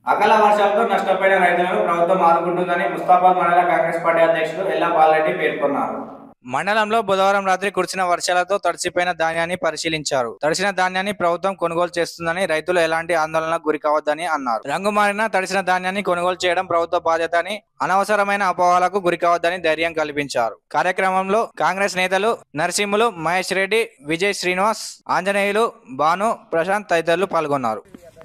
అకాల వర్షాలతో నష్టపోయిన రైతులను ప్రభుత్వం ఆదుకుంటుందని ముస్తాబాద్ మండల కాంగ్రెస్ పార్టీ అధ్యక్షుడు ఎల్లా బాలరెడ్డి పేర్కొన్నారు మండలంలో బుధవారం రాత్రి కురిసిన వర్షాలతో తడిసిపోయిన ధాన్యాన్ని పరిశీలించారు తడిసిన ధాన్యాన్ని ప్రభుత్వం కొనుగోలు చేస్తుందని రైతులు ఎలాంటి ఆందోళనకు గురి కావద్దని అన్నారు రంగు మారిన తడిసిన ధాన్యాన్ని కొనుగోలు చేయడం ప్రభుత్వ బాధ్యత అని అనవసరమైన అపోహలకు గురి కావద్దని ధైర్యం కల్పించారు కార్యక్రమంలో కాంగ్రెస్ నేతలు నరసింహులు మహేష్ రెడ్డి విజయ్ శ్రీనివాస్ ఆంజనేయులు భాను ప్రశాంత్ తదితరులు పాల్గొన్నారు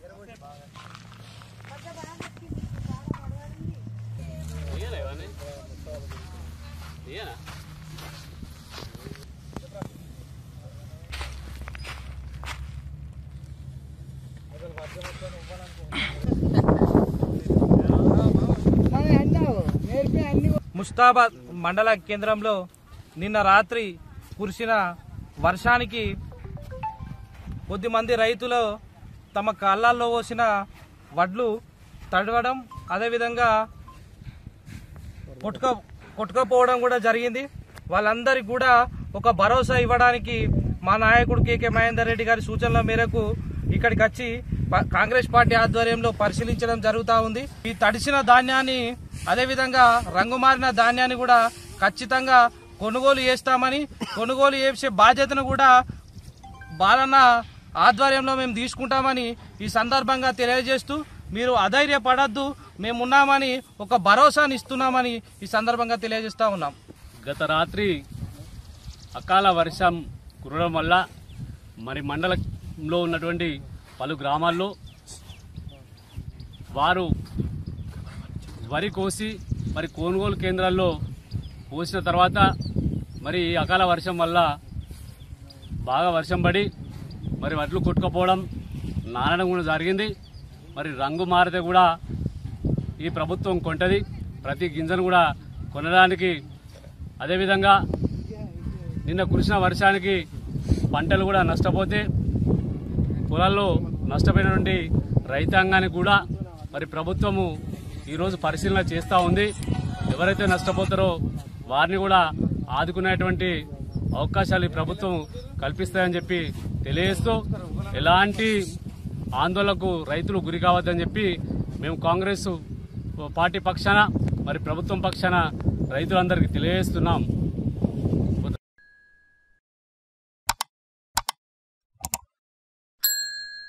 ముస్తాబాద్ మండల కేంద్రంలో నిన్న రాత్రి కురిసిన వర్షానికి కొద్దిమంది రైతులు తమ కళ్ళల్లో పోసిన వడ్లు తడవడం అదేవిధంగా కొట్టుక కొట్టుకపోవడం కూడా జరిగింది వాళ్ళందరికీ కూడా ఒక భరోసా ఇవ్వడానికి మా నాయకుడు కేకే మహేందర్ రెడ్డి గారి సూచనల మేరకు ఇక్కడికి వచ్చి ప- కాంగ్రెస్ పార్టీ ఆధ్వర్యంలో పరిశీలించడం జరుగుతూ ఉంది ఈ తడిసిన ధాన్యాన్ని అదేవిధంగా రంగు మారిన ధాన్యాన్ని కూడా ఖచ్చితంగా కొనుగోలు చేస్తామని కొనుగోలు చేసే బాధ్యతను కూడా బాలన్న ఆధ్వర్యంలో మేము తీసుకుంటామని ఈ సందర్భంగా తెలియజేస్తూ మీరు అధైర్యపడద్దు మేమున్నామని ఒక భరోసాని ఇస్తున్నామని ఈ సందర్భంగా తెలియజేస్తా ఉన్నాం గత రాత్రి అకాల వర్షం కురవడం వల్ల మరి మండలంలో ఉన్నటువంటి పలు గ్రామాల్లో వారు వరి కోసి మరి కొనుగోలు కేంద్రాల్లో పోసిన తర్వాత మరి ఈ అకాల వర్షం వల్ల బాగా వర్షం పడి మరి వడ్లు కొట్టుకపోవడం నానడం కూడా జరిగింది మరి రంగు మారితే కూడా ఈ ప్రభుత్వం కొంటది ప్రతి గింజను కూడా కొనడానికి అదేవిధంగా నిన్న కురిసిన వర్షానికి పంటలు కూడా నష్టపోతే పొలాల్లో నష్టపోయినటువంటి రైతాంగానికి కూడా మరి ప్రభుత్వము ఈరోజు పరిశీలన చేస్తూ ఉంది ఎవరైతే నష్టపోతారో వారిని కూడా ఆదుకునేటువంటి అవకాశాలు ఈ ప్రభుత్వం కల్పిస్తాయని చెప్పి తెలియజేస్తూ ఎలాంటి ఆందోళనకు రైతులు గురి కావద్దని చెప్పి మేము కాంగ్రెస్ పార్టీ పక్షాన మరి ప్రభుత్వం పక్షాన రైతులందరికీ తెలియజేస్తున్నాం